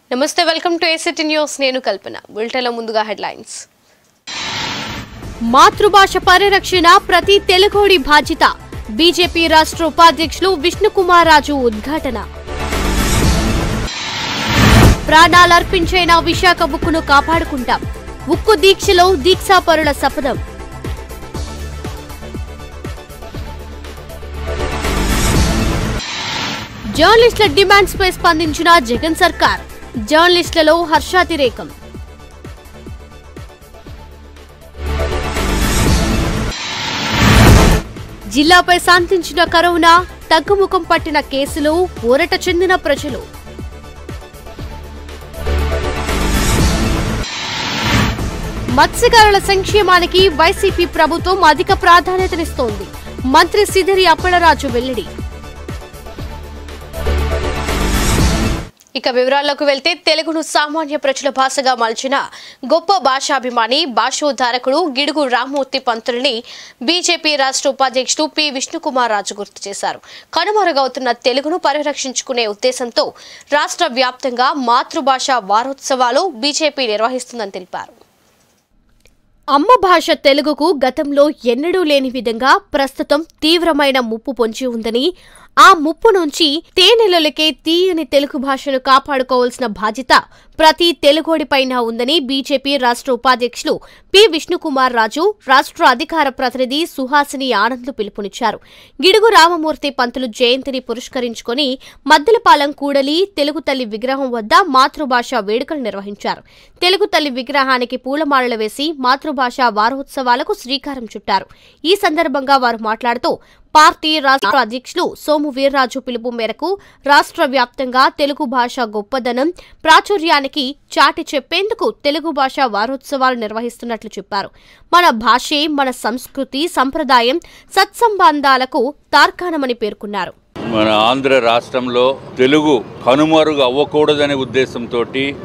నమస్తే welcome to ACT news నేను కల్పన బులెటిన్లో ముందుగా హెడ్లైన్స్ మాతృభాష పరిరక్షణ ప్రతి తెలుగోడి బాధ్యత బీజేపీ రాష్ట్ర ఉపాధ్యక్షులు విష్ణుకుమార్ రాజు ఉద్ఘాటన ప్రాణాలర్పించైన విశాఖ ఉక్కును కాపాడుకుంటాం ఉక్కు దీక్షలో దీక్షాపరుల శపథం జర్నలిస్టుల డిమాండ్స్ పై స్పందించిన జగన్ సర్కార్ జర్నలిస్టులలో హర్షాతిరేకం జిల్లాపై శాంతించిన కరోనా తగ్గుముఖం పట్టిన కేసులు ఊరట చెందిన ప్రజలు మత్స్యకారుల సంక్షేమానికి వైసీపీ ప్రభుత్వం అధిక ప్రాధాన్యతనిస్తోంది మంత్రి సిదిరి అప్పలరాజు వెల్లడి ఇక వివరాల్లోకి వెళ్తే తెలుగును సామాన్య ప్రజల భాషగా మలిచిన గొప్ప భాషాభిమాని భాషోద్ధారకుడు గిడుగు రామ్మూర్తి పంతులని బీజేపీ రాష్ట్ర ఉపాధ్యక్షుడు పి విష్ణుకుమార్ రాజు గుర్తు చేశారు కనుమరుగవుతున్న తెలుగును పరిరక్షించుకునే ఉద్దేశంతో రాష్ట్ర వ్యాప్తంగా మాతృభాష వారోత్సవాలు బీజేపీ నిర్వహిస్తుందని తెలిపారు అమ్మ భాష తెలుగుకు గతంలో ఎన్నడూ లేని విధంగా ప్రస్తుతం తీవ్రమైన ముప్పు పొంచి ఉందని ఆ ముప్పు నుంచి తేనెలలకే తీయని తెలుగు భాషను కాపాడుకోవాల్సిన బాధ్యత ప్రతి తెలుగోడిపైన ఉందని బీజేపీ రాష్ట్ర ఉపాధ్యక్షులు పి విష్ణుకుమార్ రాజు రాష్ట్ర అధికార ప్రతినిధి సుహాసిని ఆనంద్ పిలుపునిచ్చారు గిడుగు రామమూర్తి పంతులు జయంతిని పురస్కరించుకొని మద్దెలపాలెం కూడలి తెలుగు తల్లి విగ్రహం వద్ద మాతృభాష వేడుకలు నిర్వహించారు తెలుగు తల్లి విగ్రహానికి పూలమాలలు వేసి మాతృభాష వారోత్సవాలకు శ్రీకారం చుట్టారు ఈ సందర్భంగా వారు మాట్లాడుతూ పార్టీ రాష్ట్ర అధ్యక్షులు సోము వీర్రాజు పిలుపు మేరకు రాష్ట్ర వ్యాప్తంగా తెలుగు భాష గొప్పదనం ప్రాచుర్యానికి చాటి చెప్పేందుకు తెలుగు భాష వారోత్సవాలు నిర్వహిస్తున్నట్లు చెప్పారు మన భాషే మన సంస్కృతి సంప్రదాయం సత్సంబంధాలకు తార్కాణమని పేర్కొన్నారు మన ఆంధ్ర రాష్ట్రంలో తెలుగు కనుమరుగు అవ్వకూడదనే ఉద్దేశంతో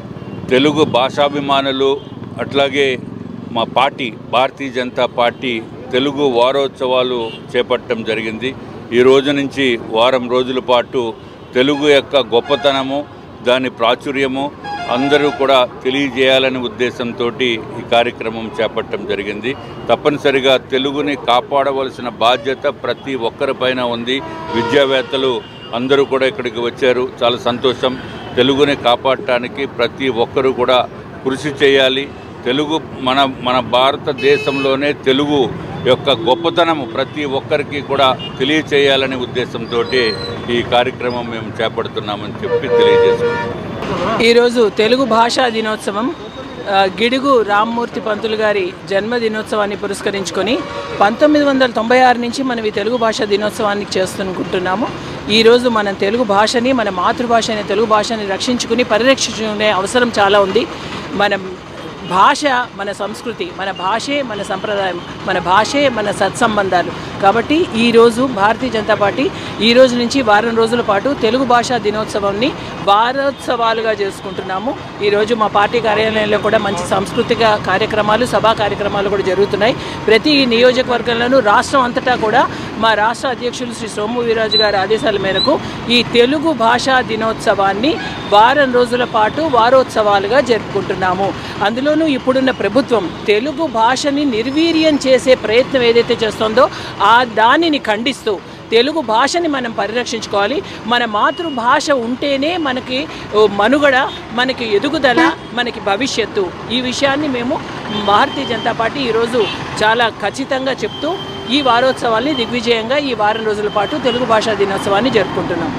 తెలుగు భాషాభిమానులు అట్లాగే మా పార్టీ భారతీయ జనతా పార్టీ తెలుగు వారోత్సవాలు చేపట్టడం జరిగింది ఈ రోజు నుంచి వారం రోజుల పాటు తెలుగు యొక్క గొప్పతనము దాని ప్రాచుర్యము అందరూ కూడా తెలియజేయాలనే ఉద్దేశంతో ఈ కార్యక్రమం చేపట్టడం జరిగింది తప్పనిసరిగా తెలుగుని కాపాడవలసిన బాధ్యత ప్రతి ఒక్కరిపైన ఉంది విద్యావేత్తలు అందరూ కూడా ఇక్కడికి వచ్చారు చాలా సంతోషం తెలుగుని కాపాడటానికి ప్రతి ఒక్కరూ కూడా కృషి చేయాలి తెలుగు మన మన భారతదేశంలోనే తెలుగు యొక్క గొప్పతనము ప్రతి ఒక్కరికి కూడా తెలియచేయాలనే ఉద్దేశంతో ఈ కార్యక్రమం మేము చేపడుతున్నామని చెప్పి తెలియజేసుకుంటున్నాం ఈరోజు తెలుగు భాషా దినోత్సవం ఆ, గిడుగు రామ్మూర్తి పంతులు గారి జన్మ దినోత్సవాన్ని పురస్కరించుకొని పంతొమ్మిది వందల తొంభై ఆరు నుంచి మనం ఈ తెలుగు భాషా దినోత్సవాన్ని చేస్తునుకుంటున్నాము ఈరోజు మనం తెలుగు భాషని మన మాతృభాష అనే తెలుగు భాషని రక్షించుకుని పరిరక్షించుకునే అవసరం చాలా ఉంది మనం భాష మన సంస్కృతి మన భాషే మన సంప్రదాయం మన భాషే మన సత్సంబంధాలు కాబట్టి ఈరోజు భారతీయ జనతా పార్టీ ఈ రోజు నుంచి వారం రోజుల పాటు తెలుగు భాషా దినోత్సవాన్ని వారోత్సవాలుగా చేసుకుంటున్నాము ఈరోజు మా పార్టీ కార్యాలయంలో కూడా మంచి సాంస్కృతిక కార్యక్రమాలు సభా కార్యక్రమాలు కూడా జరుగుతున్నాయి ప్రతి నియోజకవర్గంలోనూ రాష్ట్రం అంతటా కూడా మా రాష్ట్ర అధ్యక్షులు శ్రీ సోము వీరాజు గారి ఆదేశాల మేరకు ఈ తెలుగు భాషా దినోత్సవాన్ని వారం రోజుల పాటు వారోత్సవాలుగా జరుపుకుంటున్నాము అందులోనూ ఇప్పుడున్న ప్రభుత్వం తెలుగు భాషని నిర్వీర్యం చేసే ప్రయత్నం ఏదైతే చేస్తుందో ఆ దానిని ఖండిస్తూ తెలుగు భాషని మనం పరిరక్షించుకోవాలి మన మాతృభాష ఉంటేనే మనకి ఓ, మనుగడ మనకి ఎదుగుదల మనకి భవిష్యత్తు ఈ విషయాన్ని మేము భారతీయ జనతా పార్టీ ఈరోజు చాలా ఖచ్చితంగా చెప్తూ ఈ వారోత్సవాల్ని దిగ్విజయంగా ఈ వారం రోజుల పాటు తెలుగు భాషా దినోత్సవాన్ని జరుపుకుంటున్నాం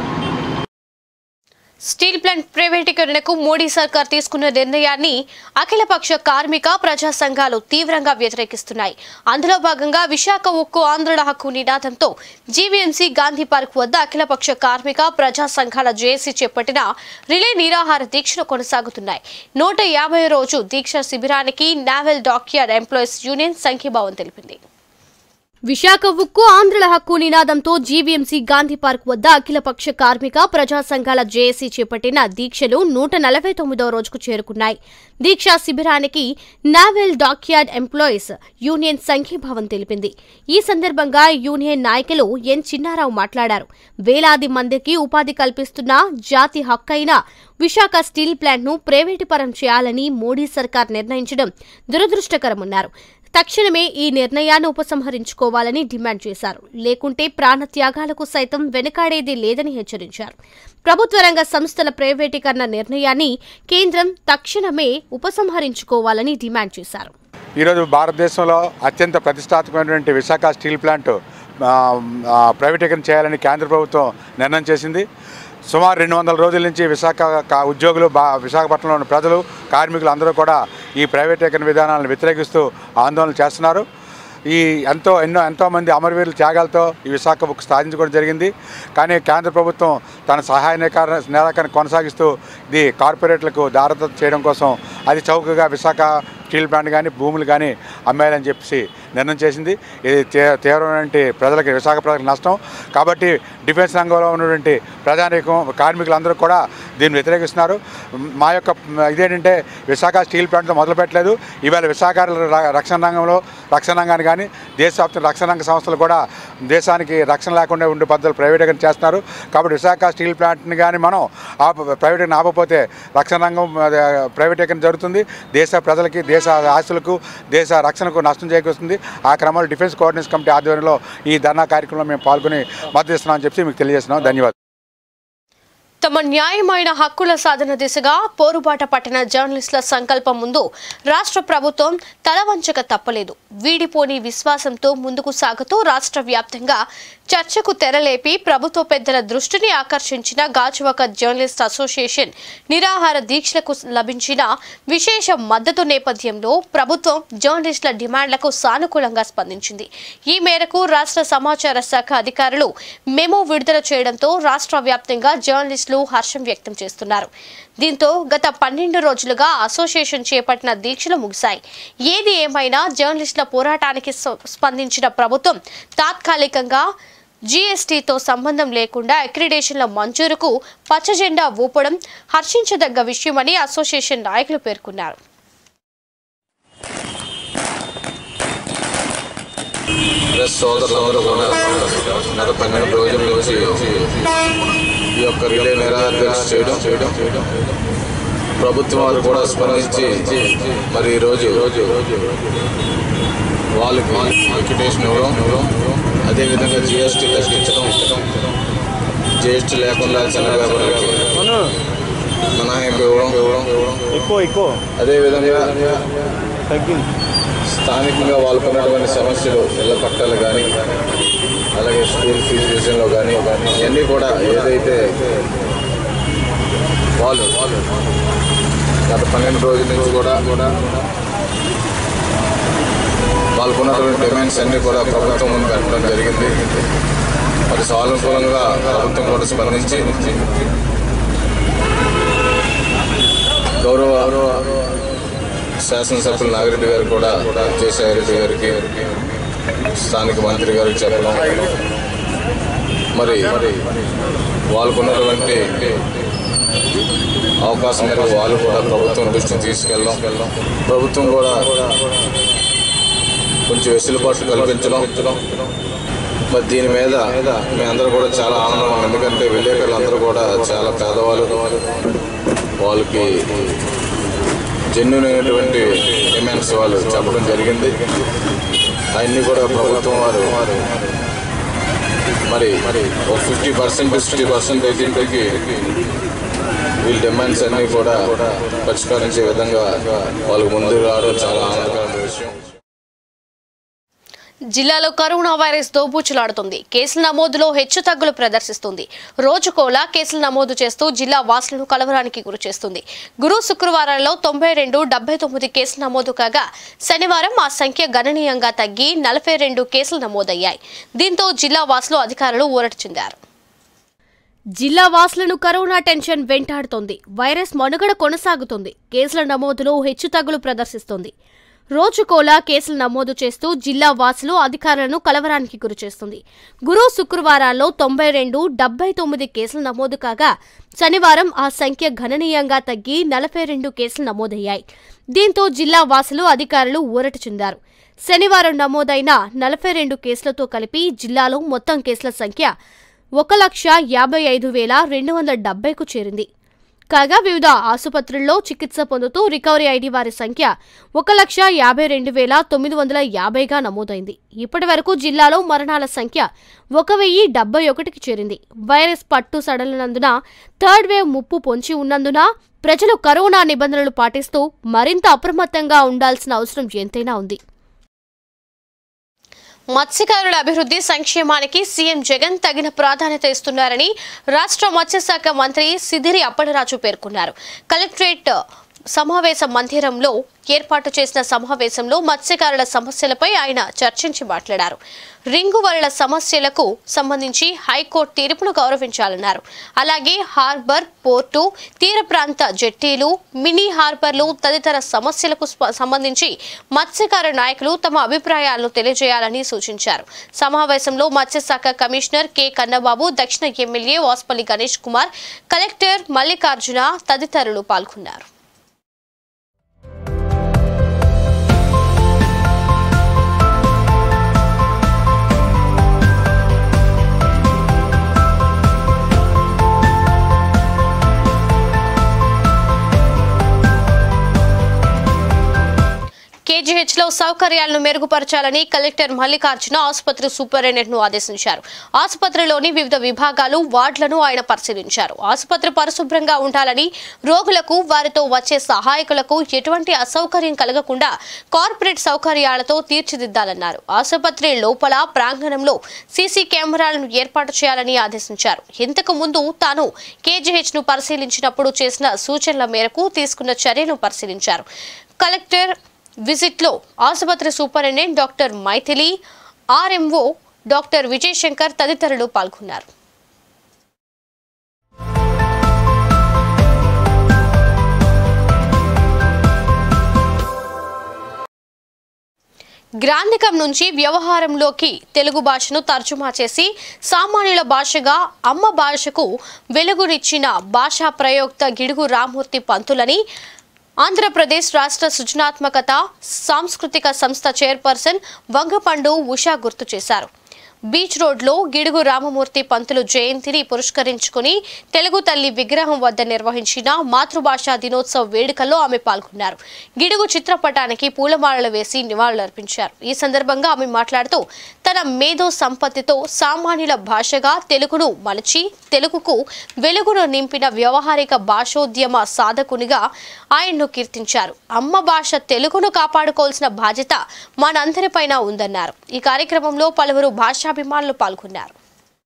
స్టీల్ ప్లాంట్ ప్రైవేటీకరణకు మోడీ సర్కార్ తీసుకున్న నిర్ణయాన్ని అఖిలపక్ష కార్మిక ప్రజా సంఘాలు తీవ్రంగా వ్యతిరేకిస్తున్నాయి అందులో భాగంగా విశాఖ ఉక్కు ఆంధ్రుల హక్కు నినాదంతో జీవీఎంసీ గాంధీ పార్క్ వద్ద అఖిలపక్ష కార్మిక ప్రజా సంఘాల జేఏసీ చేపట్టిన రిలే నిరాహార దీక్షలు కొనసాగుతున్నాయి నూట యాభై రోజు దీక్ష శిబిరానికి నావెల్ డాక్యార్డ్ ఎంప్లాయీస్ యూనియన్ సంఘీభావం తెలిపింది విశాఖ ఉక్కు ఆంధ్రుల హక్కు నినాదంతో జీవీఎంసీ గాంధీ పార్క్ వద్ద అఖిలపక్ష కార్మిక ప్రజా సంఘాల జేఏసీ చేపట్టిన దీక్షలు నూట నలభై తొమ్మిదో రోజుకు చేరుకున్నాయి దీక్షా శిబిరానికి నావెల్ డాక్యార్డ్ ఎంప్లాయీస్ యూనియన్ సంఘీభావం తెలిపింది ఈ సందర్భంగా యూనియన్ నాయకులు ఎన్ చిన్నారావు మాట్లాడారు వేలాది మందికి ఉపాధి కల్పిస్తున్న జాతి హక్కైన విశాఖ స్టీల్ ప్లాంట్ను ప్రైవేటు పరం చేయాలని మోడీ సర్కార్ నిర్ణయించడం దురదృష్టకరమన్నారు తక్షణమే ఈ నిర్ణయాన్ని ఉపసంహరించుకోవాలని డిమాండ్ చేశారు లేకుంటే ప్రాణత్యాగాలకు సైతం వెనుకాడేది లేదని హెచ్చరించారు ప్రభుత్వ రంగ సంస్థల ప్రైవేటీకరణ నిర్ణయాన్ని కేంద్రం తక్షణమే ఉపసంహరించుకోవాలని డిమాండ్ చేశారు ఈరోజు భారతదేశంలో అత్యంత ప్రతిష్టాత్మకమైనటువంటి విశాఖ స్టీల్ ప్లాంట్ ఆ, ఆ, ప్రైవేటీకరణ చేయాలని కేంద్ర ప్రభుత్వం నిర్ణయం చేసింది సుమారు రెండు వందల రోజుల నుంచి విశాఖ కా- ఉద్యోగులు బా విశాఖపట్నంలో ఉన్న ప్రజలు కార్మికులు అందరూ కూడా ఈ ప్రైవేటీకరణ విధానాలను వ్యతిరేకిస్తూ ఆందోళన చేస్తున్నారు ఈ ఎంతో ఎన్నో ఎంతోమంది అమరవీరుల త్యాగాలతో ఈ విశాఖ బుక్ సాధించుకోవడం జరిగింది కానీ కేంద్ర ప్రభుత్వం తన సహాయ నిరాకరణ నిరాకరణ కొనసాగిస్తూ ఇది కార్పొరేట్లకు దారత చేయడం కోసం అది చౌకగా విశాఖ స్టీల్ ప్లాంట్ కానీ భూములు కానీ అమ్మేయాలని చెప్పేసి నిర్ణయం చేసింది ఇది తీ- తీవ్రమైనటువంటి ప్రజలకి విశాఖ ప్రజలకు నష్టం కాబట్టి డిఫెన్స్ రంగంలో ఉన్నటువంటి ప్రజానీకం కార్మికులందరూ కూడా దీన్ని వ్యతిరేకిస్తున్నారు మా యొక్క ఇదేంటంటే విశాఖ స్టీల్ ప్లాంట్తో మొదలు పెట్టలేదు ఇవాళ విశాఖ ర- రక్షణ రంగంలో రక్షణ రంగాన్ని కానీ దేశవ్యాప్త రక్షణ రంగ సంస్థలు కూడా దేశానికి రక్షణ లేకుండా ఉండే పద్ధతులు ప్రైవేటీకరణ చేస్తున్నారు కాబట్టి విశాఖ స్టీల్ ప్లాంట్ని కానీ మనం ఆప ప్రైవేటీకరణ ఆపకపోతే రక్షణ రంగం అదే, ప్రైవేటీకరణ జరుగుతుంది దేశ ప్రజలకి దేశ ఆస్తులకు దేశ రక్షణకు నష్టం చేకూరుస్తుంది ఆ క్రమంలో డిఫెన్స్ కోఆర్డినేషన్ కమిటీ ఆధ్వర్యంలో ఈ ధర్నా కార్యక్రమంలో మేము పాల్గొని మద్దతు ఇస్తున్నామని చెప్పి మీకు తెలియజేస్తున్నాం ధన్యవాదాలు తమ న్యాయమైన హక్కుల సాధన దిశగా పోరుబాట పట్టిన జర్నలిస్టుల సంకల్పం ముందు రాష్ట్ర ప్రభుత్వం తలవంచక తప్పలేదు వీడిపోని విశ్వాసంతో ముందుకు సాగుతూ రాష్ట్ర వ్యాప్తంగా చర్చకు తెరలేపి ప్రభుత్వ పెద్దల దృష్టిని ఆకర్షించిన గాజువాక జర్నలిస్ట్ అసోసియేషన్ నిరాహార దీక్షలకు లభించిన విశేష మద్దతు నేపథ్యంలో ప్రభుత్వం జర్నలిస్టుల డిమాండ్లకు సానుకూలంగా స్పందించింది ఈ మేరకు రాష్ట్ర సమాచార శాఖ అధికారులు మెమో విడుదల చేయడంతో రాష్ట్ర వ్యాప్తంగా జర్నలిస్టులు హర్షం వ్యక్తం చేస్తున్నారు దీంతో గత పన్నెండు రోజులుగా అసోసియేషన్ చేపట్టిన దీక్షలు ముగిశాయి ఏది ఏమైనా జర్నలిస్టుల పోరాటానికి స్ప- స్పందించిన ప్రభుత్వం తాత్కాలికంగా జీఎస్టీతో సంబంధం లేకుండా అక్రిడేషన్ల మంజూరుకు పచ్చజెండా ఊపడం హర్షించదగ్గ విషయమని అసోసియేషన్ నాయకులు పేర్కొన్నారు ప్రెస్ సోదరులందరూ కూడా గత పన్నెండు రోజుల నుంచి ఈ యొక్క రిలే నిరాదీక్ష చేయడం చేయడం ప్రభుత్వం వారు కూడా స్పందించి మరి ఈ రోజు వాళ్ళకి లిక్విడేషన్ ఇవ్వడం అదేవిధంగా జిఎస్టీ తగ్గించడం జిఎస్టీ లేకుండా చిన్న వ్యాపారులకి మినహాయింపు ఇవ్వడం ఎక్కువ ఎక్కువ అదేవిధంగా తగ్గింది స్థానికంగా వాళ్ళకున్నటువంటి సమస్యలు ఇళ్ల పట్టాలు కానీ అలాగే స్కూల్ ఫీజు విషయంలో కానీ ఇవన్నీ కూడా ఏదైతే వాళ్ళు గత పన్నెండు రోజుల నుంచి కూడా కూడా వాళ్ళకున్నటువంటి డిమాండ్స్ అన్నీ కూడా ప్రభుత్వం ముందు పెట్టడం జరిగింది మరి సానుకూలంగా ప్రభుత్వం కూడా స్పందించి గౌరవ శాసనసభ్యులు నాగిరెడ్డి గారు కూడా విజయసాయిరెడ్డి గారికి స్థానిక మంత్రి గారికి చెప్పడం మరి మరి వాళ్ళకున్నటువంటి అవకాశం మేరకు వాళ్ళు కూడా ప్రభుత్వం దృష్టికి తీసుకెళ్ళడం ప్రభుత్వం కూడా కొంచెం వెసులుబాటు కల్పించడం మరి దీని మీద మీ అందరూ కూడా చాలా ఆనందం ఎందుకంటే విలేకరులు అందరూ కూడా చాలా పేదవాళ్ళు వాళ్ళకి జెన్యున్ అయినటువంటి డిమాండ్స్ వాళ్ళు చెప్పడం జరిగింది అవన్నీ కూడా ప్రభుత్వం వారు మరి మరి ఒక ఫిఫ్టీ పర్సెంట్ సిక్స్టీ పర్సెంట్ అయితే వీళ్ళ డిమాండ్స్ అన్నీ కూడా పరిష్కరించే విధంగా వాళ్ళకు ముందు రావడం చాలా ఆనందకరమైన విషయం జిల్లాలో కరోనా వైరస్ దోబూచులాడుతుంది కేసుల నమోదులో హెచ్చుతగ్గులు ప్రదర్శిస్తుంది రోజుకోలా కేసులు నమోదు చేస్తూ జిల్లా వాసులను కలవరానికి గురి చేస్తుంది గురు శుక్రవారాల్లో తొంభై రెండు డెబ్బై తొమ్మిది కేసులు నమోదు కాగా శనివారం ఆ సంఖ్య గణనీయంగా తగ్గి నలభై రెండు కేసులు నమోదయ్యాయి దీంతో జిల్లా వాసులు అధికారులు ఊరట చెందారు జిల్లా వాసులను కరోనా టెన్షన్ వెంటాడుతోంది వైరస్ మనుగడ కొనసాగుతుంది కేసుల నమోదులో హెచ్చుతగ్గులు ప్రదర్శిస్తోంది రోజుకోలా కేసులు నమోదు చేస్తూ జిల్లా వాసులు అధికారులను కలవరానికి గురిచేస్తుంది గురు శుక్రవారాల్లో తొంభై రెండు డెబ్బై తొమ్మిది కేసులు నమోదు కాగా శనివారం ఆ సంఖ్య గణనీయంగా తగ్గి నలభై రెండు కేసులు నమోదయ్యాయి దీంతో జిల్లా వాసులు అధికారులు ఊరట చెందారు శనివారం నమోదైన నలభై రెండు కేసులతో కలిపి జిల్లాలో మొత్తం కేసుల సంఖ్య ఒక లక్ష యాభై ఐదు వేల రెండు వందల డెబ్బైకు చేరింది కాగా వివిధ ఆసుపత్రుల్లో చికిత్స పొందుతూ రికవరీ అయిన వారి సంఖ్య ఒక లక్ష యాభై రెండు వేల తొమ్మిది వందల యాభైగా నమోదైంది ఇప్పటి వరకు జిల్లాలో మరణాల సంఖ్య ఒక వెయ్యి డెబ్బై ఒకటికి చేరింది వైరస్ పట్టు సడలినందున థర్డ్ వేవ్ ముప్పు పొంచి ఉన్నందున ప్రజలు కరోనా నిబంధనలు పాటిస్తూ మరింత అప్రమత్తంగా ఉండాల్సిన అవసరం ఎంతైనా ఉంది మత్స్యకారుల అభివృద్ధి సంక్షేమానికి సీఎం జగన్ తగిన ప్రాధాన్యత ఇస్తున్నారని రాష్ట్ర మత్స్యశాఖ మంత్రి సిదిరి అప్పలరాజు పేర్కొన్నారు కలెక్టరేట్ సమావేశ మందిరంలో ఏర్పాటు చేసిన సమావేశంలో మత్స్యకారుల సమస్యలపై ఆయన చర్చించి మాట్లాడారు రింగు వరల సమస్యలకు సంబంధించి హైకోర్టు తీర్పును గౌరవించాలన్నారు అలాగే హార్బర్ పోర్టు తీర ప్రాంత జెట్టీలు మినీ హార్బర్లు తదితర సమస్యలకు స్ప- సంబంధించి మత్స్యకార నాయకులు తమ అభిప్రాయాలను తెలియజేయాలని సూచించారు సమావేశంలో మత్స్యశాఖ కమిషనర్ కె కన్నబాబు దక్షిణ ఎమ్మెల్యే వాస్పల్లి గణేష్ కుమార్ కలెక్టర్ మల్లికార్జున తదితరులు పాల్గొన్నారు కేజీహెచ్ లో సౌకర్యాలను మెరుగుపరచాలని కలెక్టర్ మల్లికార్జున ఆసుపత్రి సూపరింటెండెంట్ ను ఆదేశించారు ఆసుపత్రిలోని వివిధ విభాగాలు వార్డులను ఆయన పరిశీలించారు ఆసుపత్రి పరిశుభ్రంగా ఉండాలని రోగులకు వారితో వచ్చే సహాయకులకు ఎటువంటి అసౌకర్యం కలగకుండా కార్పొరేట్ సౌకర్యాలతో తీర్చిదిద్దాలన్నారు ఆసుపత్రి లోపల ప్రాంగణంలో సీసీ కెమెరాలను ఏర్పాటు చేయాలని ఆదేశించారు ఇంతకు ముందు తాను కేజీహెచ్ ను పరిశీలించినప్పుడు చేసిన సూచనల మేరకు తీసుకున్న చర్యలను పరిశీలించారు కలెక్టర్ విజిట్లో ఆసుపత్రి superintendent doctor Mythili RMO doctor Vijay Shankar తదితరులు పాల్గొన్నారు గ్రాంధికం నుంచి వ్యవహారంలోకి తెలుగు భాషను తర్జుమా చేసి సామాన్యుల భాషగా అమ్మ భాషకు వెలుగునిచ్చిన భాషా ప్రయోక్త గిడుగు రామూర్తి పంతులని ఆంధ్రప్రదేశ్ రాష్ట్ర సృజనాత్మకత సాంస్కృతిక సంస్థ చైర్పర్సన్ వంగపండు ఉషా గుర్తు చేశారు బీచ్ రోడ్లో గిడుగు రామమూర్తి పంతులు జయంతిని పురస్కరించుకుని తెలుగు తల్లి విగ్రహం వద్ద నిర్వహించిన మాతృభాషా దినోత్సవ వేడుకల్లో ఆమె పాల్గొన్నారు గిడుగు చిత్రపటానికి పూలమాలలు వేసి నివాళులర్పించారు ఈ సందర్భంగా ఆమె మాట్లాడుతూ తన మేధో సంపత్తితో సామాన్యుల భాషగా తెలుగును మలచి తెలుగుకు వెలుగును నింపిన వ్యవహారిక భాషోద్యమ సాధకునిగా ఆయన్ను కీర్తించారు అమ్మ భాష తెలుగును కాపాడుకోవాల్సిన బాధ్యత మనందరిపైన ఉందన్నారు ఈ కార్యక్రమంలో పలువురు భాషాభిమానులు పాల్గొన్నారు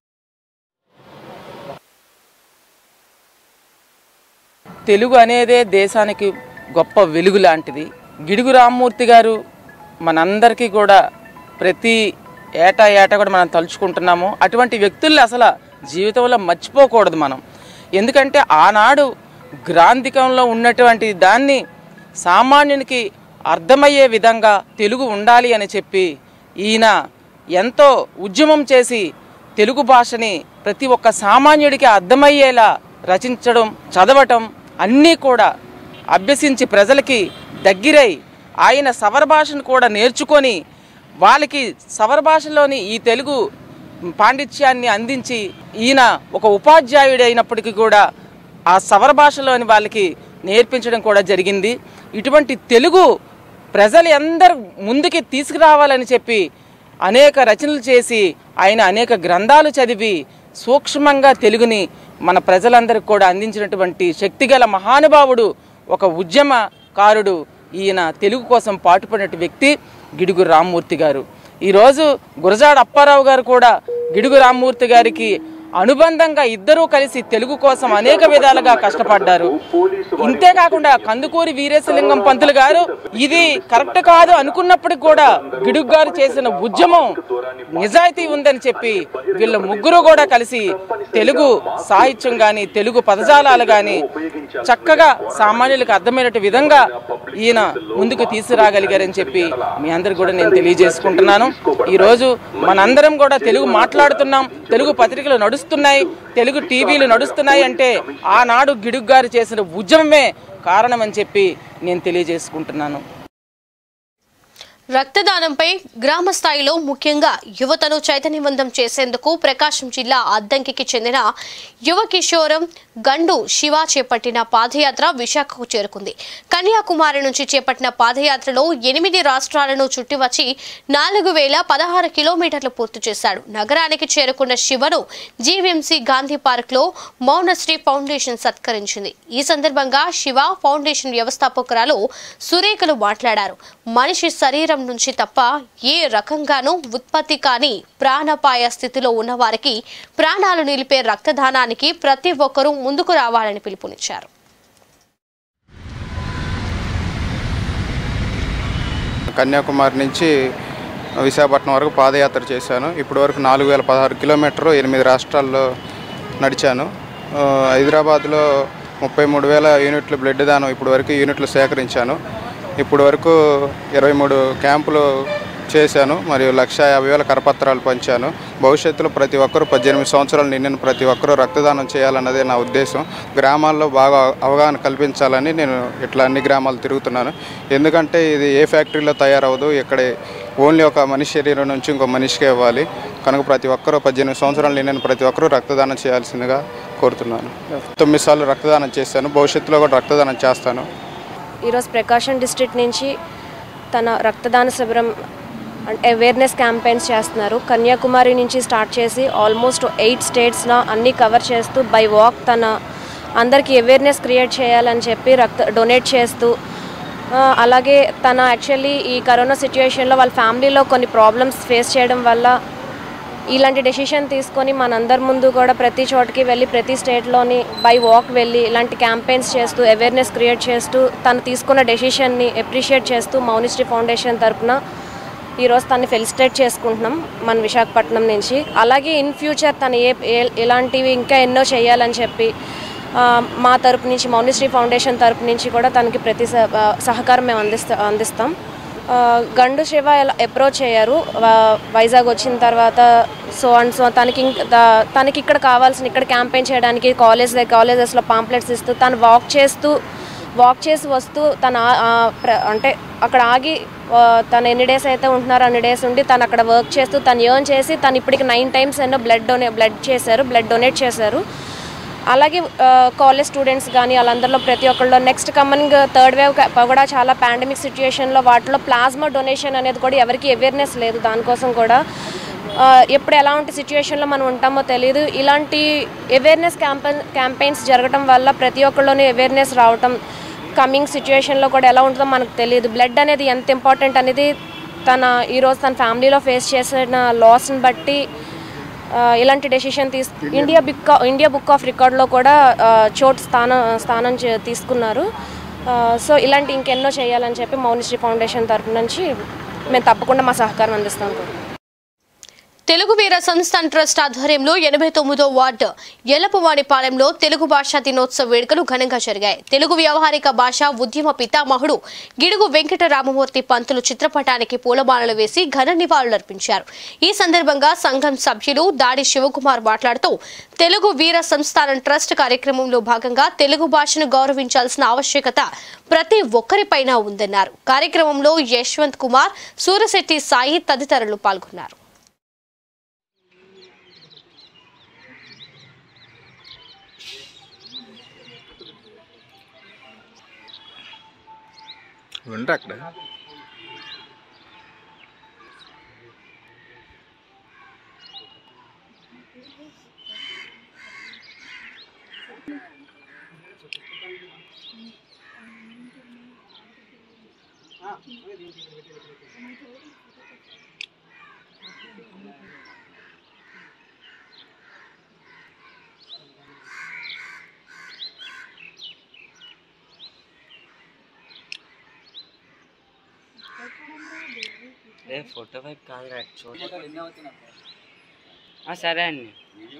తెలుగు అనేదే దేశానికి గొప్ప వెలుగు లాంటిది గిడుగు రామ్మూర్తి గారు మనందరికీ కూడా ప్రతి ఏటా ఏటా కూడా మనం తలుచుకుంటున్నాము అటువంటి వ్యక్తుల్ని అసలు జీవితంలో మర్చిపోకూడదు మనం ఎందుకంటే ఆనాడు గ్రాంధికంలో ఉన్నటువంటి దాన్ని సామాన్యునికి అర్థమయ్యే విధంగా తెలుగు ఉండాలి అని చెప్పి ఈయన ఎంతో ఉద్యమం చేసి తెలుగు భాషని ప్రతి ఒక్క సామాన్యుడికి అర్థమయ్యేలా రచించడం చదవటం అన్నీ కూడా అభ్యసించి ప్రజలకి దగ్గరై ఆయన సవర భాషను కూడా నేర్చుకొని వాళ్ళకి సవర భాషలోని ఈ తెలుగు పాండిత్యాన్ని అందించి ఈయన ఒక ఉపాధ్యాయుడు అయినప్పటికీ కూడా ఆ సవర భాషలోని వాళ్ళకి నేర్పించడం కూడా జరిగింది ఇటువంటి తెలుగు ప్రజలు అందరూ ముందుకి తీసుకురావాలని చెప్పి అనేక రచనలు చేసి ఆయన అనేక గ్రంథాలు చదివి సూక్ష్మంగా తెలుగుని మన ప్రజలందరికీ కూడా అందించినటువంటి శక్తిగల మహానుభావుడు ఒక ఉద్యమకారుడు ఈయన తెలుగు కోసం పాటుపడిన వ్యక్తి గిడుగు రామ్మూర్తి గారు ఈరోజు గురజాడ అప్పారావు గారు కూడా గిడుగు రామ్మూర్తి గారికి అనుబంధంగా ఇద్దరూ కలిసి తెలుగు కోసం అనేక విధాలుగా కష్టపడ్డారు ఇంతేకాకుండా కందుకూరి వీరేశలింగం పంతులు గారు ఇది కరెక్ట్ కాదు అనుకున్నప్పటికి కూడా గిడుగు గారు చేసిన ఉద్యమం నిజాయితీ ఉందని చెప్పి వీళ్ళ ముగ్గురు కూడా కలిసి తెలుగు సాహిత్యం గాని తెలుగు పదజాలాలు గాని చక్కగా సామాన్యులకు అర్థమైనట్టు విధంగా ఈయన ముందుకు తీసుకురాగలిగారని చెప్పి మీ అందరికి కూడా నేను తెలియజేసుకుంటున్నాను ఈ రోజు మనందరం కూడా తెలుగు మాట్లాడుతున్నాం తెలుగు పత్రికలు నడుస్తున్నాయి తెలుగు టీవీలు నడుస్తున్నాయి అంటే ఆనాడు గిడుగు గారు చేసిన ఉద్యమమే కారణమని చెప్పి నేను తెలియజేసుకుంటున్నాను రక్తదానంపై గ్రామ స్థాయిలో ముఖ్యంగా యువతను చైతన్యవంతం చేసేందుకు ప్రకాశం జిల్లా అద్దంకికి చెందిన యువ కిషోరం గండు శివ చేపట్టిన పాదయాత్ర విశాఖకు చేరుకుంది కన్యాకుమారి నుంచి చేపట్టిన పాదయాత్రలో ఎనిమిది రాష్ట్రాలను చుట్టివచ్చి నాలుగు వేల పదహారు కిలోమీటర్లు పూర్తి చేశాడు నగరానికి చేరుకున్న శివను జీవీఎంసీ గాంధీ పార్క్ లో మౌనశ్రీ ఫౌండేషన్ సత్కరించింది ఈ సందర్భంగా శివ ఫౌండేషన్ వ్యవస్థాపకురాలు సురేఖలు మాట్లాడారు మనిషి శరీరం నుంచి తప్ప ఏ రకంగానూ ఉత్పత్తి కాని ప్రాణాపాయ స్థితిలో ఉన్న వారికి ప్రాణాలు నిలిపే రక్తదానానికి ప్రతి ఒక్కరూ ముందుకు రావాలని పిలుపునిచ్చారు కన్యాకుమారి నుంచి విశాఖపట్నం వరకు పాదయాత్ర చేశాను ఇప్పటి వరకు నాలుగు వేల పదహారు కిలోమీటర్లు ఎనిమిది రాష్ట్రాల్లో నడిచాను ఆ, హైదరాబాద్లో ముప్పై మూడు వేల యూనిట్లు బ్లడ్ దానం ఇప్పటి వరకు యూనిట్లు సేకరించాను ఇప్పటి వరకు ఇరవై మూడు క్యాంపులు చేశాను మరియు లక్ష యాభై వేల కరపత్రాలు పంచాను భవిష్యత్తులో ప్రతి ఒక్కరూ పద్దెనిమిది సంవత్సరాలు నిండిన ప్రతి ఒక్కరూ రక్తదానం చేయాలన్నదే నా ఉద్దేశం గ్రామాల్లో బాగా అవగాహన కల్పించాలని నేను ఇట్లా అన్ని గ్రామాలు తిరుగుతున్నాను ఎందుకంటే ఇది ఏ ఫ్యాక్టరీలో తయారవ్వదు ఇక్కడ ఓన్లీ ఒక మనిషి శరీరం నుంచి ఇంకో మనిషికే ఇవ్వాలి కనుక ప్రతి ఒక్కరూ పద్దెనిమిది సంవత్సరాలు నిండిన ప్రతి ఒక్కరూ రక్తదానం చేయాల్సిందిగా కోరుతున్నాను తొమ్మిది సార్లు రక్తదానం చేశాను భవిష్యత్తులో కూడా రక్తదానం చేస్తాను ఈరోజు ప్రకాశం డిస్ట్రిక్ట్ నుంచి తన రక్తదాన శిబిరం అంటే అవేర్నెస్ క్యాంపెయిన్స్ చేస్తున్నారు కన్యాకుమారి నుంచి స్టార్ట్ చేసి ఆల్మోస్ట్ ఎయిట్ స్టేట్స్లో అన్నీ కవర్ చేస్తూ బై వాక్ తన అందరికీ అవేర్నెస్ క్రియేట్ చేయాలని చెప్పి రక్త డొనేట్ చేస్తూ ఆ, అలాగే తన యాక్చువల్లీ ఈ కరోనా సిచ్యుయేషన్లో వాళ్ళ ఫ్యామిలీలో కొన్ని ప్రాబ్లమ్స్ ఫేస్ చేయడం వల్ల ఇలాంటి డెసిషన్ తీసుకొని మనందరి ముందు కూడా ప్రతి చోటకి వెళ్ళి ప్రతి స్టేట్లోని బై వాక్ వెళ్ళి ఇలాంటి క్యాంపెయిన్స్ చేస్తూ అవేర్నెస్ క్రియేట్ చేస్తూ తను తీసుకున్న డెసిషన్ని అప్రిషియేట్ చేస్తూ మౌనిస్ట్రీ ఫౌండేషన్ తరపున ఈరోజు తను ఫెలిసిటేట్ చేసుకుంటున్నాం మన విశాఖపట్నం నుంచి అలాగే ఇన్ ఫ్యూచర్ తను ఏ ఏ- ఇలాంటివి ఇంకా ఎన్నో చేయాలని చెప్పి ఆ, మా తరపు నుంచి మౌనిశ్రీ ఫౌండేషన్ తరపు నుంచి కూడా తనకి ప్రతి స- ఆ, సహకారం మేము అందిస్తా అందిస్తాం ఆ, గండు శివ ఎలా అప్రోచ్ అయ్యారు వా- వైజాగ్ వచ్చిన తర్వాత సో అండ్ సో తనకి ఇంక్- ద- తనకి ఇక్కడ కావాల్సిన ఇక్కడ క్యాంపెయిన్ చేయడానికి కాలేజ్ కాలేజెస్లో పాంప్లెట్స్ ఇస్తూ తను వాక్ చేస్తూ వాక్ చేసి వస్తూ తన ఆ- ఆ ప్ర- అంటే అక్కడ ఆగి ఆ, తను ఎన్ని డేస్ అయితే ఉంటున్నారో అన్ని డేస్ ఉండి తను అక్కడ వర్క్ చేస్తూ తను ఎర్న్ చేసి తను ఇప్పటికి నైన్ టైమ్స్ ఎన్నో బ్లడ్ డొనే బ్లడ్ చేశారు బ్లడ్ డొనేట్ చేశారు అలాగే కాలేజ్ స్టూడెంట్స్ కానీ వాళ్ళందరిలో ప్రతి ఒక్కళ్ళు నెక్స్ట్ కమింగ్ థర్డ్ వేవ్ కూడా చాలా పాండమిక్ సిచ్యుయేషన్లో వాటిలో ప్లాస్మా డొనేషన్ అనేది కూడా ఎవరికి అవేర్నెస్ లేదు దానికోసం కూడా ఆ, ఎప్పుడు ఎలాంటి సిచ్యుయేషన్లో మనం ఉంటామో తెలియదు ఇలాంటి అవేర్నెస్ క్యాంపెయిన్ క్యాంపెయిన్స్ జరగడం వల్ల ప్రతి ఒక్కళ్ళలోని అవేర్నెస్ రావటం కమింగ్ సిచ్యుయేషన్లో కూడా ఎలా ఉంటుందో మనకు తెలియదు బ్లడ్ అనేది ఎంత ఇంపార్టెంట్ అనేది తన ఈరోజు తన ఫ్యామిలీలో ఫేస్ చేసిన లాస్ని బట్టి ఆ, ఇలాంటి డెసిషన్ తీసు India book India book of రికార్డ్లో కూడా ఆ, చోటు స్థానం స్థానం చే- తీసుకున్నారు ఆ, సో ఇలాంటి ఇంకెన్నో చేయాలని చెప్పి మౌనిశ్రీ ఫౌండేషన్ తరపు నుంచి మేము తప్పకుండా మా సహకారం అందిస్తాం కూడా తెలుగు వీర సంస్థాన్ ట్రస్ట్ ఆధ్వర్యంలో ఎనభై తొమ్మిదో వార్డు ఎల్లపవాడిపాలెంలో తెలుగు భాషా దినోత్సవ వేడుకలు ఘనంగా జరిగాయి తెలుగు వ్యవహారిక భాష ఉద్యమ పితామహుడు గిడుగు వెంకట రామమూర్తి పంతులు చిత్రపటానికి పూలమాలలు వేసి ఘన నివాళులర్పించారు ఈ సందర్భంగా సంఘం సభ్యులు దాడి శివకుమార్ మాట్లాడుతూ తెలుగు వీర సంస్థానం ట్రస్ట్ కార్యక్రమంలో భాగంగా తెలుగు భాషను గౌరవించాల్సిన ఆవశ్యకత ప్రతి ఒక్కరిపైన ఉందన్నారు కార్యక్రమంలో యశ్వంత్ కుమార్ సూరశెట్టి సాయి తదితరులు పాల్గొన్నారు ఉండరు అక్కడ ఏ ఫోటో వైపు కాదు రా చూడ ఆ, సరే అండి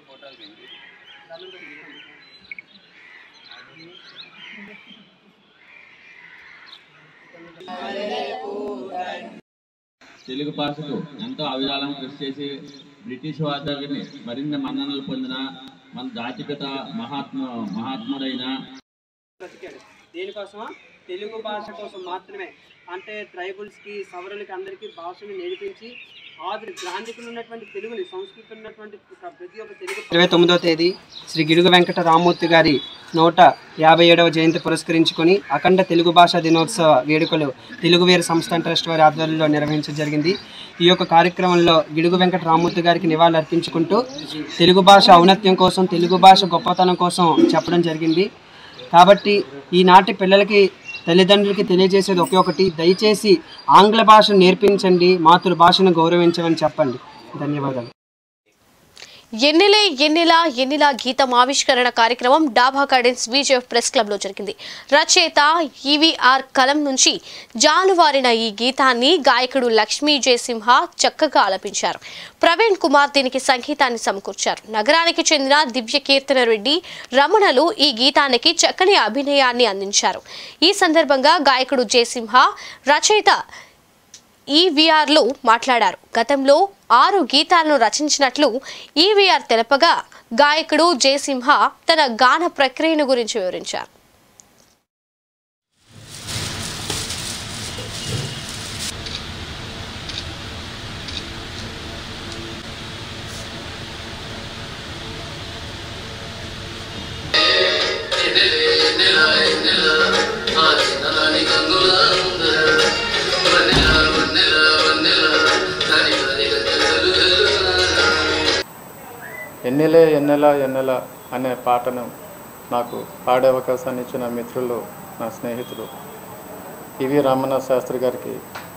తెలుగు భాషకు ఎంతో అవిరాళం కృషి చేసి బ్రిటిష్ వారి దగ్గర మరిన్ని మన్ననలు పొందిన మన జాతిపిత మహాత్మ మహాత్ముడైన బ్రతికాడు దేనికోసమా తెలుగు భాష కోసం మాత్రమే అంటే ట్రైబల్స్కి సవరులకి అందరికీ భాషను నేర్పించి ఆది గ్రాంధికులు ఉన్నటువంటి తెలుగుని సంస్కృతి ఉన్నటువంటి ప్రతి ఒక్క తెలుగు ఇరవై తొమ్మిదవ తేదీ శ్రీ గిడుగు వెంకట రామూర్తి గారి నూట యాభై ఏడవ జయంతి పురస్కరించుకొని అఖండ తెలుగు భాషా దినోత్సవ వేడుకలు తెలుగు వేరు సంస్థ ట్రస్ట్ వారి ఆధ్వర్యంలో నిర్వహించడం జరిగింది ఈ యొక్క కార్యక్రమంలో గిడుగు వెంకట రామూర్తి గారికి నివాళులు అర్పించుకుంటూ తెలుగు భాష ఔన్నత్యం కోసం తెలుగు భాష గొప్పతనం కోసం చెప్పడం జరిగింది కాబట్టి ఈనాటి పిల్లలకి తల్లిదండ్రులకి తెలియజేసేది ఒకే ఒకటి దయచేసి ఆంగ్ల భాషను నేర్పించండి మాతృభాషను గౌరవించమని చెప్పండి ధన్యవాదాలు ఎన్నెలే ఎన్నెలా ఎన్నిలా గీతం ఆవిష్కరణ కార్యక్రమం డాబా గార్డెన్స్ విజయ్ ప్రెస్ క్లబ్ లో జరిగింది రచయిత ఈవీఆర్ కలం నుంచి జాలువారిన ఈ గీతాన్ని గాయకుడు లక్ష్మీ జయసింహ చక్కగా ఆలపించారు ప్రవీణ్ కుమార్ దీనికి సంగీతాన్ని సమకూర్చారు నగరానికి చెందిన దివ్య కీర్తన రెడ్డి రమణలు ఈ గీతానికి చక్కని అభినయాన్ని అందించారు ఈ సందర్భంగా గాయకుడు జయసింహ రచయిత ఈవీఆర్లు మాట్లాడారు గతంలో ఆరు గీతాలను రచించినట్లు ఈవీఆర్ తెలపగా గాయకుడు జయసింహ తన గాన ప్రక్రియను గురించి వివరించారు ఎన్నెలే ఎన్నెల ఎన్నెల అనే పాటను నాకు పాడే అవకాశాన్ని ఇచ్చిన మిత్రులు నా స్నేహితులు ఇవి రమణ శాస్త్రి గారికి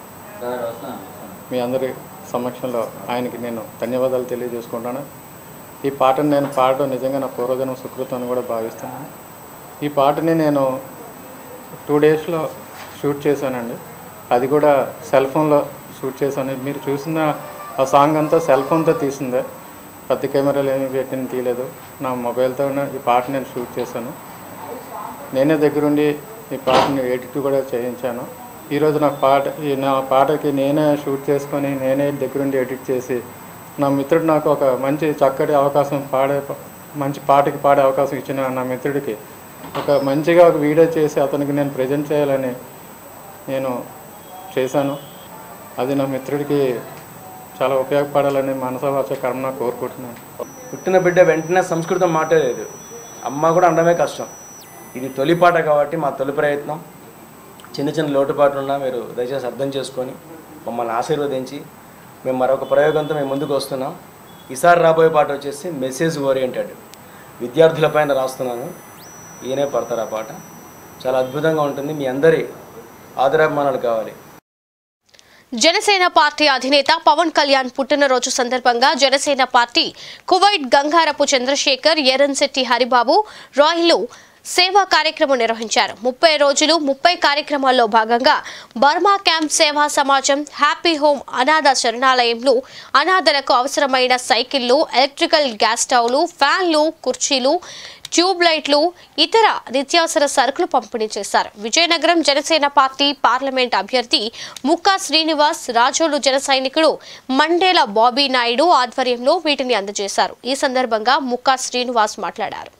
మీ అందరి సమక్షంలో ఆయనకి నేను ధన్యవాదాలు తెలియజేసుకుంటాను ఈ పాటను నేను పాడడం నిజంగా నా పూర్వజన్మ సుకృతం అని కూడా భావిస్తున్నాను ఈ పాటని నేను టూ డేస్లో షూట్ చేశానండి అది కూడా సెల్ ఫోన్లో షూట్ చేశాను మీరు చూసిన ఆ సాంగ్ అంతా సెల్ ఫోన్తో తీసిందే పెద్ద కెమెరాలు ఏమి పెట్టిన తీయలేదు నా మొబైల్తో ఈ పాట నేను షూట్ చేశాను నేనే దగ్గరుండి ఈ పాటని ఎడిట్ కూడా చేయించాను ఈరోజు నా పాట ఈ నా పాటకి నేనే షూట్ చేసుకొని నేనే దగ్గరుండి ఎడిట్ చేసి నా మిత్రుడు నాకు ఒక మంచి చక్కటి అవకాశం పాడే మంచి పాటకి పాడే అవకాశం ఇచ్చిన నా మిత్రుడికి ఒక మంచిగా ఒక వీడియో చేసి అతనికి నేను ప్రజెంట్ చేయాలని నేను చేశాను అది నా మిత్రుడికి చాలా ఉపయోగపడాలని మనసవాచ కర్మ కోరుకుంటున్నాను పుట్టిన బిడ్డ వెంటనే సంస్కృతం మాట్లాడలేదు అమ్మ కూడా అనడమే కష్టం ఇది తొలి పాట కాబట్టి మా తొలి ప్రయత్నం చిన్న చిన్న లోటుపాట్లు ఉన్నా మీరు దయచేసి అర్థం చేసుకొని మమ్మల్ని ఆశీర్వదించి మేము మరొక ప్రయోగంతో మేము ముందుకు వస్తున్నాం ఈసారి రాబోయే పాట వచ్చేసి మెసేజ్ ఓరియంటెడ్ విద్యార్థులపైన రాస్తున్నాను ఈయనే పడతారు ఆ పాట చాలా అద్భుతంగా ఉంటుంది మీ అందరి ఆదరాభిమానాలు కావాలి జనసేన పార్టీ అధినేత పవన్ కళ్యాణ్ పుట్టినరోజు సందర్భంగా జనసేన పార్టీ కువైట్ గంగారపు చంద్రశేఖర్ ఎర్రన్శెట్టి హరిబాబు రాహిలు సేవా కార్యక్రమం నిర్వహించారు ముప్పై రోజులు ముప్పై కార్యక్రమాల్లో భాగంగా బర్మా క్యాంప్ సేవా సమాజం హ్యాపీ హోమ్ అనాథ శరణాలయంలో అనాథలకు అవసరమైన సైకిళ్లు ఎలక్ట్రికల్ గ్యాస్ స్టవ్లు ఫ్యాన్లు కుర్చీలు ట్యూబ్ లైట్లు ఇతర నిత్యావసర సరుకులు పంపిణీ చేశారు విజయనగరం జనసేన పార్టీ పార్లమెంట్ అభ్యర్థి ముక్కా శ్రీనివాస్ రాజోలు జన సైనికుడు మండేల బాబీ నాయుడు ఆధ్వర్యంలో వీటిని అందజేశారు ఈ సందర్భంగా ముక్కా శ్రీనివాస్ మాట్లాడారు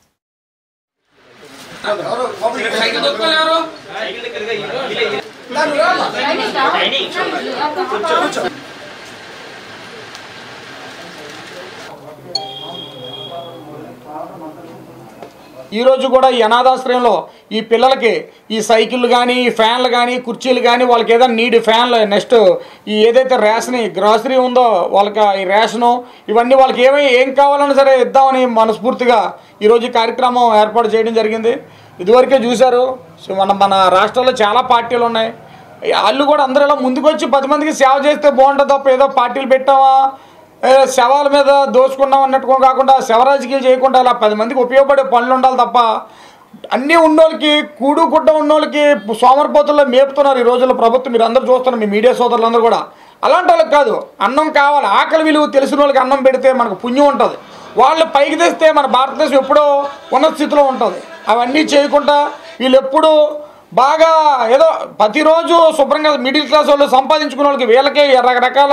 ఈరోజు కూడా ఈ అనాథాశ్రయంలో ఈ పిల్లలకి ఈ సైకిళ్ళు కానీ ఈ ఫ్యాన్లు కానీ కుర్చీలు కానీ వాళ్ళకి ఏదైనా నీడ్ ఫ్యాన్లు నెక్స్ట్ ఈ ఏదైతే రేషన్ గ్రాసరీ ఉందో వాళ్ళకి ఈ రేషను ఇవన్నీ వాళ్ళకి ఏమై ఏం కావాలన్నా సరే ఇద్దామని మనస్ఫూర్తిగా ఈరోజు ఈ కార్యక్రమం ఏర్పాటు చేయడం జరిగింది ఇదివరకే చూశారు సో మన మన రాష్ట్రంలో చాలా పార్టీలు ఉన్నాయి వాళ్ళు కూడా అందరూ ఇలా ముందుకు వచ్చి పది మందికి సేవ చేస్తే బాగుంటుంది తప్ప ఏదో పార్టీలు పెట్టామా ఏ, శవాల మీద దోచుకున్నాం అన్నట్టుగా కాకుండా శవ రాజకీయాలు చేయకుండా అలా పది మందికి ఉపయోగపడే పనులు ఉండాలి తప్ప అన్నీ ఉన్నోళ్ళకి కూడు గుడ్డ ఉన్నోళ్ళకి సోమరిపోతుల్లో మేపుతున్నారు ఈ రోజుల్లో ప్రభుత్వం మీరు అందరూ చూస్తున్నారు మీ మీడియా సోదరులందరూ కూడా అలాంటి వాళ్ళకి కాదు అన్నం కావాలి ఆకలి విలువ తెలిసిన వాళ్ళకి అన్నం పెడితే మనకు పుణ్యం ఉంటుంది వాళ్ళు పైకి తెస్తే మన భారతదేశం ఎప్పుడో ఉన్నత స్థితిలో ఉంటుంది అవన్నీ చేయకుండా వీళ్ళు ఎప్పుడూ బాగా ఏదో ప్రతిరోజు శుభ్రంగా మిడిల్ క్లాస్ వాళ్ళు సంపాదించుకున్న వాళ్ళకి వీళ్ళకే రకరకాల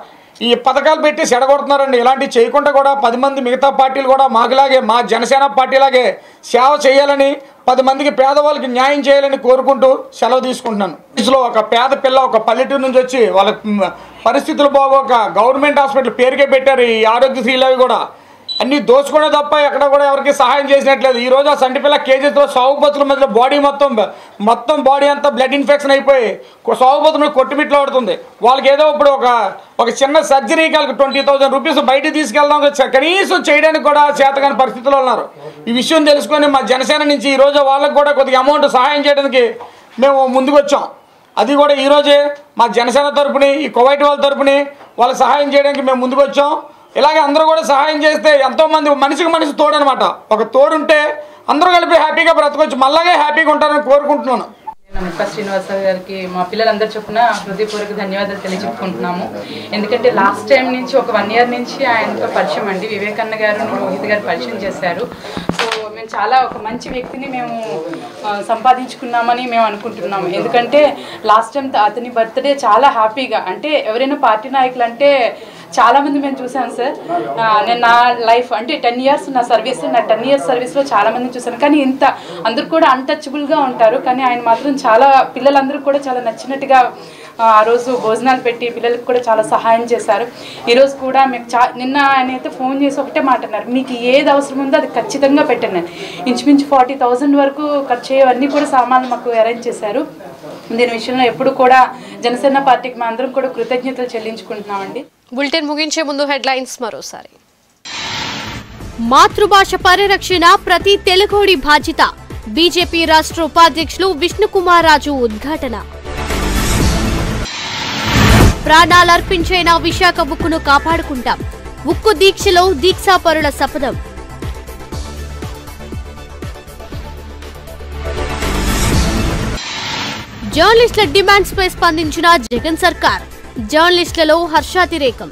ఈ పథకాలు పెట్టి సెడగొడుతున్నారండి ఇలాంటివి చేయకుండా కూడా పది మంది మిగతా పార్టీలు కూడా మాకులాగే మా జనసేన పార్టీలాగే సేవ చేయాలని పది మందికి పేదవాళ్ళకి న్యాయం చేయాలని కోరుకుంటూ సెలవు తీసుకుంటున్నాను ఇందులో ఒక పేద పిల్ల ఒక పల్లెటూరు నుంచి వచ్చి వాళ్ళ మ్, పరిస్థితులు బాగోక గవర్నమెంట్ హాస్పిటల్ పేరుకే పెట్టారు ఈ ఆరోగ్యశ్రీలు అవి కూడా అన్ని దోచుకునే తప్ప ఎక్కడ కూడా ఎవరికి సహాయం చేసినట్లేదు ఈ రోజు ఆ సంటి పిల్ల కేజీతో సాగుబతుల మధ్య బాడీ మొత్తం మొత్తం బాడీ అంతా బ్లడ్ ఇన్ఫెక్షన్ అయిపోయి సాగుబతులు కొట్టుమిట్లు ఆడుతుంది వాళ్ళకి ఏదో ఇప్పుడు ఒక ఒక చిన్న సర్జరీ వాళ్ళకి ట్వంటీ థౌసండ్ రూపీస్ బయటికి తీసుకెళ్దాం చ- కనీసం చేయడానికి కూడా చేతకాని పరిస్థితిలో ఉన్నారు ఈ విషయం తెలుసుకొని మా జనసేన నుంచి ఈ రోజు వాళ్ళకి కూడా కొద్దిగా అమౌంట్ సహాయం చేయడానికి మేము ముందుకు వచ్చాం అది కూడా ఈరోజే మా జనసేన తరపుని ఈ కువైట్ వాళ్ళ తరపుని వాళ్ళకి సహాయం చేయడానికి మేము ముందుకు వచ్చాం ఇలాగే అందరూ కూడా సహాయం చేస్తే ఎంతోమంది మనిషికి మనిషి తోడు అనమాట ఒక తోడుంటే అందరూ కలిపి హ్యాపీగా బ్రతకొచ్చు మళ్ళాగే హ్యాపీగా ఉంటారని కోరుకుంటున్నాను ముక్క శ్రీనివాసరావు గారికి మా పిల్లలందరి చొప్పున హృదయపూర్వక ధన్యవాదాలు తెలియజెప్పుకుంటున్నాము ఎందుకంటే లాస్ట్ టైం నుంచి ఒక వన్ ఇయర్ నుంచి ఆయనతో పరిచయం అండి వివేకన్న గారు రోహిత్ గారు పరిచయం చేశారు సో మేము చాలా ఒక మంచి వ్యక్తిని మేము ఆ, సంపాదించుకున్నామని మేము అనుకుంటున్నాము ఎందుకంటే లాస్ట్ టైం అతని బర్త్డే చాలా హ్యాపీగా అంటే ఎవరైనా పార్టీ నాయకులు అంటే చాలా మంది మేము చూసాం సార్ ఆ, నేను నా లైఫ్ అంటే టెన్ ఇయర్స్ నా సర్వీస్ నా టెన్ ఇయర్స్ సర్వీస్లో చాలా మంది చూసాను కానీ ఇంత అందరూ కూడా అన్టచబుల్గా ఉంటారు కానీ ఆయన మాత్రం చాలా పిల్లలందరూ కూడా చాలా నచ్చినట్టుగా ఆ ఆ రోజు భోజనాలు పెట్టి పిల్లలకు కూడా చాలా సహాయం చేశారు ఈరోజు కూడా మీకు చా నిన్న ఆయన అయితే ఫోన్ చేసి ఒకటే మాట అన్నారు మీకు ఏది అవసరం ఉందో అది ఖచ్చితంగా పెట్టండి అని. ఇంచుమించు ఫార్టీ థౌజండ్ వరకు ఖర్చు అయ్యేవన్నీ కూడా సామాన్లు మాకు అరేంజ్ చేశారు దీని విషయంలో ఎప్పుడు కూడా జనసేన పార్టీకి మా అందరం కూడా కృతజ్ఞతలు చెల్లించుకుంటున్నామండి బులెటిన్ ముగించే ముందు హెడ్లైన్స్ మరోసారి మాతృభాష పరిరక్షణ ప్రతి తెలుగోడి బాధ్యత బీజేపీ రాష్ట్ర ఉపాధ్యక్షులు విష్ణుకుమార్ రాజు ఉద్ఘాటన ప్రాణాలర్పించైన విశాఖ ఉక్కును కాపాడుకుంటాం ఉక్కు దీక్షలో దీక్షాపరుల శపథం జర్నలిస్టుల డిమాండ్స్ పై స్పందించిన జగన్ సర్కార్ జర్నలిస్టులలో హర్షాతిరేకం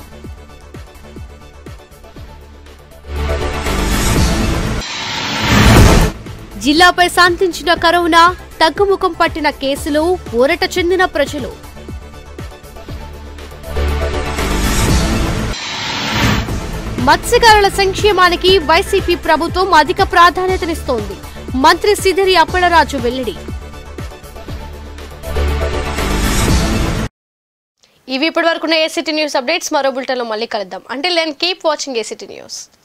జిల్లాపై శాంతించిన కరోనా తగ్గుముఖం పట్టిన కేసులు ఊరట చెందిన ప్రజలు మత్స్యకారుల సంక్షేమానికి వైసీపీ ప్రభుత్వం అధిక ప్రాధాన్యతనిస్తోంది మంత్రి సిదిరి అప్పలరాజు వెల్లడి ఇవి ఇప్పటి వరకు ఏసీటీ న్యూస్ అప్డేట్స్ మరో బులెటిన్లో మళ్ళీ కలుద్దాం అంటే లెన్ కీప్ వాచింగ్ ఏసీటీ న్యూస్